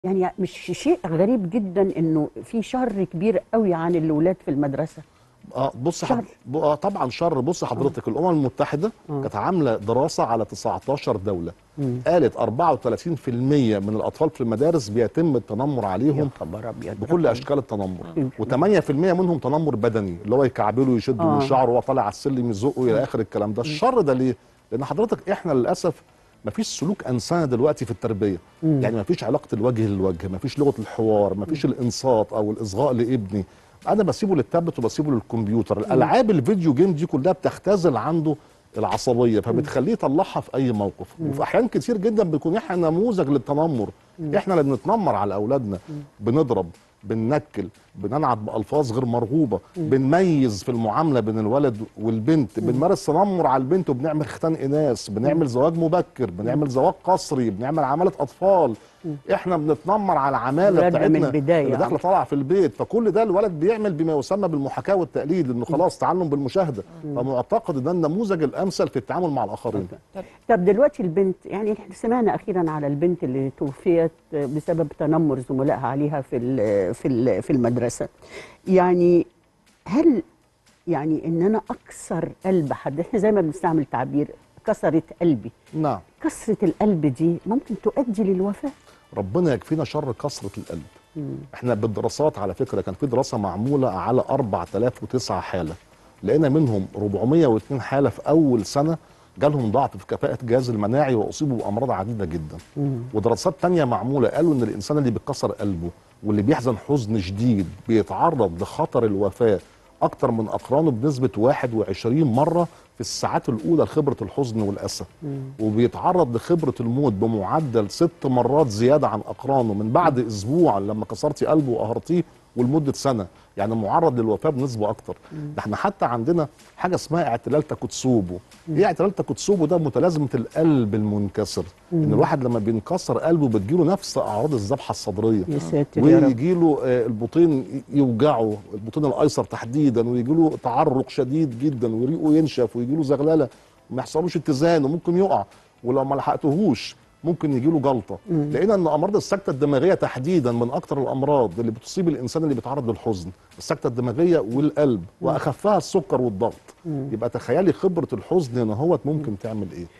يعني مش شيء غريب جدا انه في شر كبير قوي عن الاولاد في المدرسه اه بص شر. حض... ب- آه طبعا شر بص حضرتك الامم المتحده آه. كانت عامله دراسه على 19 دوله مم. قالت 34% من الاطفال في المدارس بيتم التنمر يا عليهم خبر ابيض بكل رقم. اشكال التنمر آه. و8% منهم تنمر بدني اللي هو يكعبله يشده آه. من شعره وهو طالع على السلم يزقه الى اخر الكلام ده الشر ده ليه لان حضرتك احنا للاسف مفيش سلوك انساني دلوقتي في التربيه مم. يعني مفيش علاقه الوجه للوجه مفيش لغه الحوار مفيش الانصات او الاصغاء لابني انا بسيبه للتابلت وبسيبه للكمبيوتر الالعاب الفيديو جيم دي كلها بتختزل عنده العصبيه فبتخليه يطلعها في اي موقف وفي احيان كتير جدا بيكون احنا نموذج للتنمر احنا اللي بنتنمر على اولادنا بنضرب بننكل بننعت بالفاظ غير مرغوبه بنميز في المعامله بين الولد والبنت بنمارس تنمر على البنت وبنعمل ختان اناث بنعمل زواج مبكر بنعمل زواج قسري بنعمل عماله اطفال احنا بنتنمر على العماله ولادنا من بتاعتنا البداية اللي داخله عم. طالعه في البيت فكل ده الولد بيعمل بما يسمى بالمحاكاه والتقليد انه خلاص تعلم بالمشاهده فمعتقد ان ده النموذج الامثل في التعامل مع الاخرين طب دلوقتي البنت يعني احنا سمعنا اخيرا على البنت اللي توفيت بسبب تنمر زملائها عليها في ال- في ال- في المدرسه يعني هل يعني ان انا اكسر قلب حد احنا زي ما بنستعمل تعبير كسرت قلبي نعم كسرة القلب دي ممكن تؤدي للوفاة ربنا يكفينا شر كسرة القلب احنا بالدراسات على فكرة كان في دراسة معمولة على 4009 حالة لقينا منهم 402 حالة في أول سنة جالهم ضعف في كفاءة الجهاز المناعي وأصيبوا بأمراض عديدة جدا ودراسات تانية معمولة قالوا إن الإنسان اللي بيتكسر قلبه واللي بيحزن حزن شديد بيتعرض لخطر الوفاة أكتر من أقرانه بنسبة 21 مرة في الساعات الأولى لخبرة الحزن والأسى وبيتعرض لخبرة الموت بمعدل ست مرات زيادة عن أقرانه من بعد أسبوع لما كسرتي قلبه وقهرتيه ولمدة سنة يعني معرض للوفاة بنسبة أكتر ده احنا حتى عندنا حاجة اسمها اعتلال تاكوتسوبو ايه اعتلال تاكوتسوبو ده متلازمة القلب المنكسر ان الواحد لما بينكسر قلبه بتجيله نفس أعراض الذبحة الصدرية يا ساتر يا رب ويجي له البطين يوجعه البطين الايسر تحديدا ويجي له تعرق شديد جدا وريقه ينشف ويجي له زغلله وما يحصلوش اتزان وممكن يقع ولو ما لحقتهوش ممكن يجي له جلطه لقينا ان امراض السكته الدماغيه تحديدا من اكثر الامراض اللي بتصيب الانسان اللي بيتعرض للحزن السكته الدماغيه والقلب واخفها السكر والضغط يبقى تخيلي خبره الحزن هنا هوت ممكن تعمل ايه